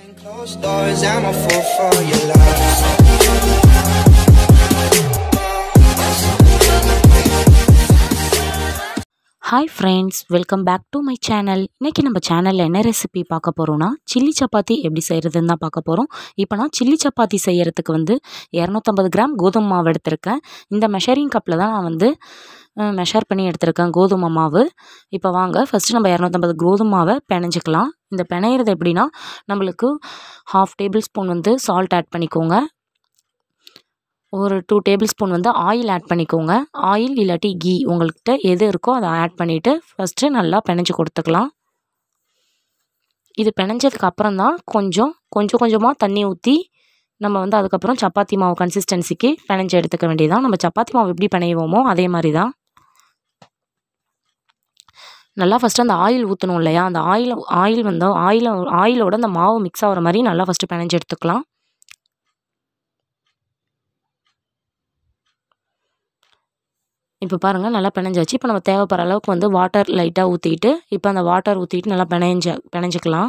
Behind closed doors, I'm a fool for your love. Hi friends welcome back to my channel இன்றைக்கி நம்ம சேனலில் என்ன recipe பார்க்க போகிறோன்னா சில்லி சப்பாத்தி எப்படி செய்கிறதுன்னு தான் பார்க்க போகிறோம் இப்போ நான் சில்லி சப்பாத்தி செய்கிறதுக்கு வந்து இரநூத்தம்பது கிராம் கோதுமை மாவு எடுத்திருக்கேன் இந்த மெஷரிங் கப்பில் தான் நான் வந்து மெஷர் பண்ணி எடுத்திருக்கேன் கோதுமை மாவு இப்போ வாங்க ஃபஸ்ட்டு நம்ம இரநூத்தம்பது கோதுமை மாவை பிணைஞ்சிக்கலாம் இந்த பிணையிறது எப்படின்னா நம்மளுக்கு ஹாஃப் டேபிள் ஸ்பூன் வந்து சால்ட் ஆட் பண்ணிக்கோங்க ஒரு டூ டேபிள் ஸ்பூன் வந்து ஆயில் ஆட் பண்ணிக்கோங்க ஆயில் இல்லாட்டி கீ உங்கள்கிட்ட எது இருக்கோ அதை ஆட் பண்ணிவிட்டு ஃபஸ்ட்டு நல்லா பிணைஞ்சு கொடுத்துக்கலாம் இது பிணைஞ்சதுக்கு அப்புறம் தான் கொஞ்சம் கொஞ்சம் கொஞ்சமாக தண்ணி ஊற்றி நம்ம வந்து அதுக்கப்புறம் சப்பாத்தி மாவு கன்சிஸ்டன்சிக்கு பிணைஞ்சு எடுத்துக்க வேண்டியதான் நம்ம சப்பாத்தி மாவு எப்படி பிணைவோமோ அதே மாதிரி தான் நல்லா ஃபஸ்ட்டு அந்த ஆயில் ஊற்றணும் இல்லையா அந்த ஆயில் ஆயில் வந்து ஆயில் ஆயிலோட அந்த மாவு மிக்ஸ் ஆகிற மாதிரி நல்லா ஃபஸ்ட்டு பிணைஞ்சு எடுத்துக்கலாம் இப்போ பாருங்கள் நல்லா பிணைஞ்சாச்சு இப்போ நம்ம தேவைப்படுற அளவுக்கு வந்து வாட்டர் லைட்டாக ஊற்றிக்கிட்டு இப்போ அந்த வாட்டர் ஊற்றிட்டு நல்லா பிணைஞ்ச பிணைஞ்சிக்கலாம்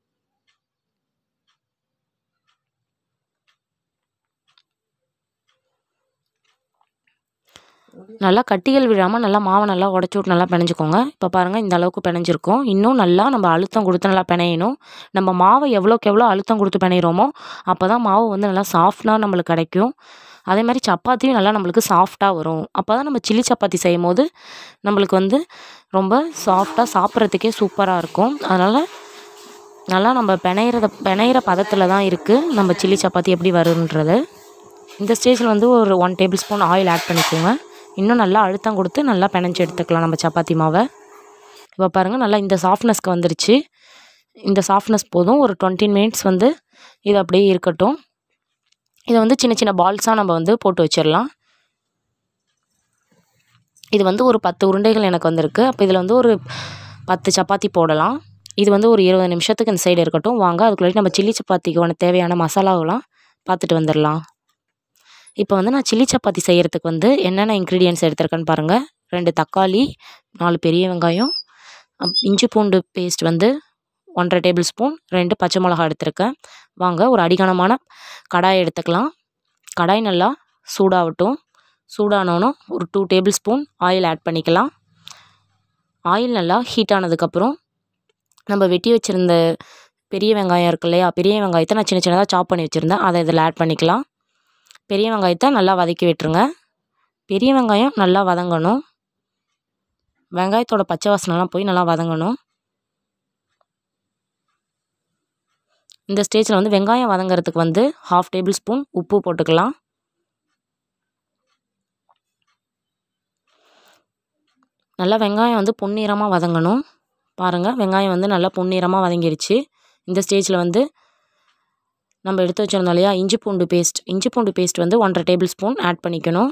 நல்லா கட்டிகள் விழாமல் நல்லா மாவை நல்லா உடச்சி விட்டு நல்லா பிணைஞ்சிக்கோங்க இப்போ பாருங்கள் இந்த அளவுக்கு பிணைஞ்சிருக்கோம் இன்னும் நல்லா நம்ம அழுத்தம் கொடுத்து நல்லா பிணையணும் நம்ம மாவை எவ்வளோக்கு எவ்வளோ அழுத்தம் கொடுத்து பிணையிறோமோ அப்போ தான் மாவு வந்து நல்லா சாஃப்டாக நம்மளுக்கு கிடைக்கும் அதே மாதிரி சப்பாத்தியும் நல்லா நம்மளுக்கு சாஃப்டாக வரும் அப்போ தான் நம்ம சில்லி சப்பாத்தி செய்யும் போது நம்மளுக்கு வந்து ரொம்ப சாஃப்டாக சாப்பிட்றதுக்கே சூப்பராக இருக்கும் அதனால் நல்லா நம்ம பிணையிறத பிணையிற பதத்தில் தான் இருக்குது நம்ம சில்லி சப்பாத்தி எப்படி வருன்றது இந்த ஸ்டேஜில் வந்து ஒரு one tablespoon oil add பண்ணிக்கோங்க இன்னும் நல்லா அழுத்தம் கொடுத்து நல்லா பிணைஞ்சு எடுத்துக்கலாம் நம்ம சப்பாத்தி மாவை இப்போ பாருங்கள் நல்லா இந்த சாஃப்ட்னஸ்க்கு வந்துருச்சு இந்த சாஃப்ட்னஸ் போதும் ஒரு டுவெண்ட்டி மினிட்ஸ் வந்து இது அப்படியே இருக்கட்டும் இதை வந்து சின்ன சின்ன பால்ஸாக நம்ம வந்து போட்டு வச்சிடலாம் இது வந்து ஒரு பத்து உருண்டைகள் எனக்கு வந்திருக்கு அப்போ இதில் வந்து ஒரு பத்து சப்பாத்தி போடலாம் இது வந்து ஒரு இருபது நிமிஷத்துக்கு இந்த சைடு இருக்கட்டும் வாங்க அதுக்குள்ளே நம்ம சில்லி சப்பாத்திக்கு உனக்கு தேவையான மசாலாவெலாம் பார்த்துட்டு வந்துடலாம் இப்போ வந்து நான் சில்லி சப்பாத்தி செய்கிறதுக்கு வந்து என்னென்ன இன்க்ரீடியன்ஸ் எடுத்திருக்கேன்னு பாருங்கள் ரெண்டு தக்காளி நாலு பெரிய வெங்காயம் இஞ்சி பூண்டு பேஸ்ட் வந்து ஒன்றரை டேபிள் ஸ்பூன் ரெண்டு பச்சை மிளகா எடுத்திருக்கேன் வாங்க ஒரு அடிகனமான கடாய் எடுத்துக்கலாம் கடாய் நல்லா சூடாகட்டும் சூடானோன்னு ஒரு two tablespoon oil add பண்ணிக்கலாம் ஆயில் நல்லா ஹீட் ஆனதுக்கப்புறம் நம்ம வெட்டி வச்சுருந்த பெரிய வெங்காயம் இருக்கு இல்லையா பெரிய வெங்காயத்தை நான் சின்ன சின்னதாக சாப் பண்ணி வச்சுருந்தேன் அதை இதில் ஆட் பண்ணிக்கலாம் பெரிய வெங்காயத்தை நல்லா வதக்கி விட்டுருங்க பெரிய வெங்காயம் நல்லா வதங்கணும் வெங்காயத்தோட பச்சை வாசனைலாம் போய் நல்லா வதங்கணும் இந்த ஸ்டேஜில் வந்து வெங்காயம் வதங்கிறதுக்கு வந்து ஹாஃப் டேபிள் ஸ்பூன் உப்பு போட்டுக்கலாம் நல்லா வெங்காயம் வந்து பொன்னிறமாக வதங்கணும் பாருங்கள் வெங்காயம் வந்து நல்லா பொன்னிறமாக வதங்கிருச்சு இந்த ஸ்டேஜில் வந்து நம்ம எடுத்து வச்சிருந்தோம் இல்லையா இஞ்சி பூண்டு பேஸ்ட் இஞ்சி பூண்டு பேஸ்ட் வந்து ஒன்றரை டேபிள் ஸ்பூன் ஆட் பண்ணிக்கணும்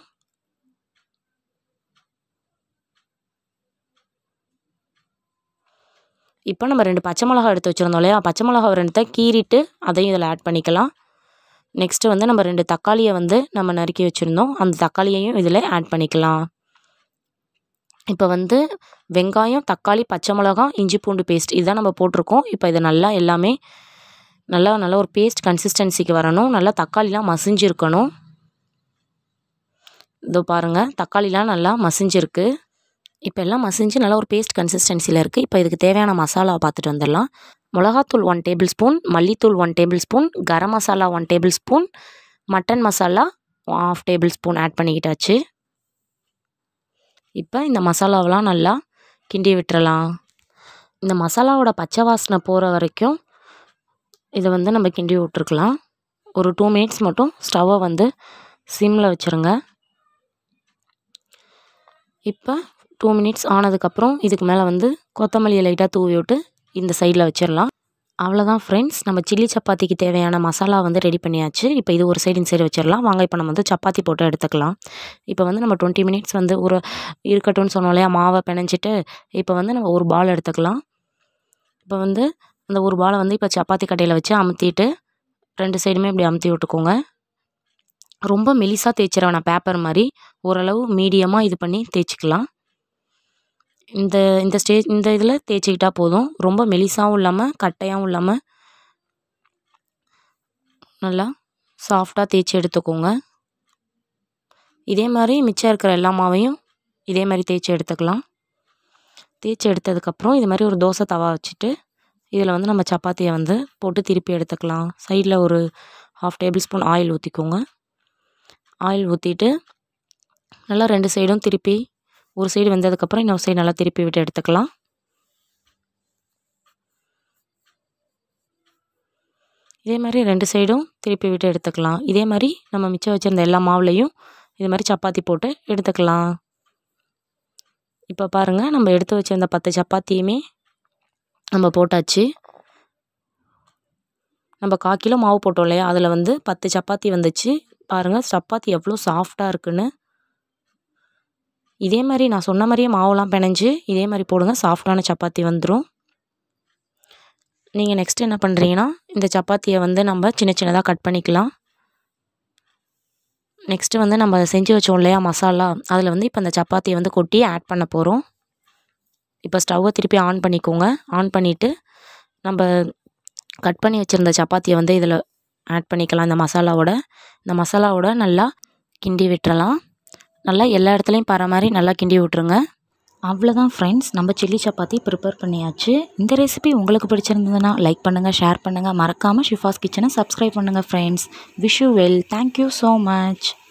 இப்போ நம்ம ரெண்டு பச்சை மிளகா எடுத்து வச்சுருந்தோம் இல்லையா பச்சை மிளகா ரெண்டுத்தை கீறிட்டு அதையும் இதில் ஆட் பண்ணிக்கலாம் நெக்ஸ்ட்டு வந்து நம்ம ரெண்டு தக்காளியை வந்து நம்ம நறுக்கி வச்சுருந்தோம் அந்த தக்காளியையும் இதில் ஆட் பண்ணிக்கலாம் இப்போ வந்து வெங்காயம் தக்காளி பச்சை மிளகா இஞ்சி பூண்டு பேஸ்ட் இதுதான் நம்ம போட்டிருக்கோம் இப்போ இதை நல்லா எல்லாமே நல்லா நல்லா ஒரு பேஸ்ட் கன்சிஸ்டன்சிக்கு வரணும் நல்லா தக்காளிலாம் மசிஞ்சிருக்கணும் இதோ பாருங்கள் தக்காளிலாம் நல்லா மசிஞ்சிருக்கு இப்போ எல்லாம் மசிஞ்சு நல்லா ஒரு பேஸ்ட் கன்சிஸ்டன்சியில் இருக்குது இப்போ இதுக்கு தேவையான மசாலாவை பார்த்துட்டு வந்துடலாம் மிளகாத்தூள் ஒன் டேபிள் ஸ்பூன் மல்லித்தூள் one tablespoon garam masala one tablespoon mutton masala half tablespoon add பண்ணிக்கிட்டாச்சு இப்போ இந்த மசாலாவெலாம் நல்லா கிண்டி விட்டுறலாம் இந்த மசாலாவோட பச்சை வாசனை போகிற வரைக்கும் இதை வந்து நம்ம கிண்டி விட்ருக்கலாம் ஒரு டூ மினிட்ஸ் மட்டும் ஸ்டவ்வை வந்து சிம்மில் வச்சுருங்க இப்போ டூ மினிட்ஸ் ஆனதுக்கப்புறம் இதுக்கு மேலே வந்து கொத்தமல்லியை லைட்டாக தூவி விட்டு இந்த சைடில் வச்சிடலாம் அவ்வளோதான் ஃப்ரெண்ட்ஸ் நம்ம சில்லி சப்பாத்திக்கு தேவையான மசாலா வந்து ரெடி பண்ணியாச்சு இப்போ இது ஒரு சைடு இந்த சைடு வச்சிடலாம் வாங்க இப்போ நம்ம வந்து சப்பாத்தி போட்டு எடுத்துக்கலாம் இப்போ வந்து நம்ம டுவெண்ட்டி மினிட்ஸ் வந்து ஒரு இருக்கட்டும்னு சொன்னோம் இல்லையா மாவை பிணைஞ்சிட்டு இப்போ வந்து நம்ம ஒரு பால் எடுத்துக்கலாம் இப்போ வந்து அந்த ஒரு பாலை வந்து இப்போ சப்பாத்தி கட்டையில் வச்சு அமுத்திட்டு ரெண்டு சைடுமே இப்படி அமுத்தி விட்டுக்கோங்க ரொம்ப மெலிசாக தேய்ச்சிட வேணாம் பேப்பர் மாதிரி ஓரளவு மீடியமாக இது பண்ணி தேய்ச்சிக்கலாம் இந்த இந்த ஸ்டேஜ் இந்த இதில் தேய்ச்சிக்கிட்டா போதும் ரொம்ப மெலிசாவும் இல்லாமல் கட்டையாகவும் இல்லாமல் நல்லா சாஃப்டாக தேய்ச்சி எடுத்துக்கோங்க இதே மாதிரி மிச்சம் இருக்கிற எல்லா மாவையும் இதே மாதிரி தேய்ச்சி எடுத்துக்கலாம் தேய்ச்சி எடுத்ததுக்கப்புறம் இது மாதிரி ஒரு தோசை தவா வச்சுட்டு இதில் வந்து நம்ம சப்பாத்தியை வந்து போட்டு திருப்பி எடுத்துக்கலாம் சைடில் ஒரு ஹாஃப் டேபிள் ஸ்பூன் ஆயில் ஊற்றிக்கோங்க ஆயில் ஊற்றிட்டு நல்லா ரெண்டு சைடும் திருப்பி ஒரு சைடு வெந்ததுக்கப்புறம் இன்னொரு சைடு நல்லா திருப்பி விட்டு எடுத்துக்கலாம் இதே மாதிரி ரெண்டு சைடும் திருப்பி விட்டு எடுத்துக்கலாம் இதே மாதிரி நம்ம மிச்சம் வச்சுருந்த எல்லா மாவுலையும் இது மாதிரி சப்பாத்தி போட்டு எடுத்துக்கலாம் இப்போ பாருங்கள் நம்ம எடுத்து வச்சுருந்த பத்து சப்பாத்தியுமே நம்ம போட்டாச்சு நம்ம கால் கிலோ மாவு போட்டோம் இல்லையா அதில் வந்து பத்து சப்பாத்தி வந்துச்சு பாருங்கள் சப்பாத்தி எவ்வளோ சாஃப்டாக இருக்குன்னு இதே மாதிரி நான் சொன்ன மாதிரியே மாவுலாம் பிணைஞ்சு இதே மாதிரி போடுங்க சாஃப்டான சப்பாத்தி வந்துடும் நீங்கள் நெக்ஸ்ட் என்ன பண்ணுறீங்கன்னா இந்த சப்பாத்தியை வந்து நம்ம சின்ன சின்னதாக கட் பண்ணிக்கலாம் நெக்ஸ்ட்டு வந்து நம்ம செஞ்சு வச்சோம் இல்லையா மசாலா அதில் வந்து இப்போ இந்த சப்பாத்தியை வந்து கொட்டி ஆட் பண்ண போகிறோம் இப்போ ஸ்டவ்வை திருப்பி ஆன் பண்ணிக்கோங்க ஆன் பண்ணிவிட்டு நம்ம கட் பண்ணி வச்சுருந்த சப்பாத்தியை வந்து இதில் ஆட் பண்ணிக்கலாம் இந்த மசாலாவோட இந்த மசாலாவோட நல்லா கிண்டி விட்டுறலாம் நல்லா எல்லா இடத்துலையும் பர மாதிரி நல்லா கிண்டி விட்ருங்க அவ்வளோதான் ஃப்ரெண்ட்ஸ் நம்ம சில்லி சப்பாத்தி ப்ரிப்பேர் பண்ணியாச்சு இந்த ரெசிபி உங்களுக்கு பிடிச்சிருந்ததுன்னா லைக் பண்ணுங்கள் ஷேர் பண்ணுங்கள் மறக்காமல் ஷிஃபாஸ் கிச்சனை சப்ஸ்கிரைப் பண்ணுங்கள் friends wish you well thank you so much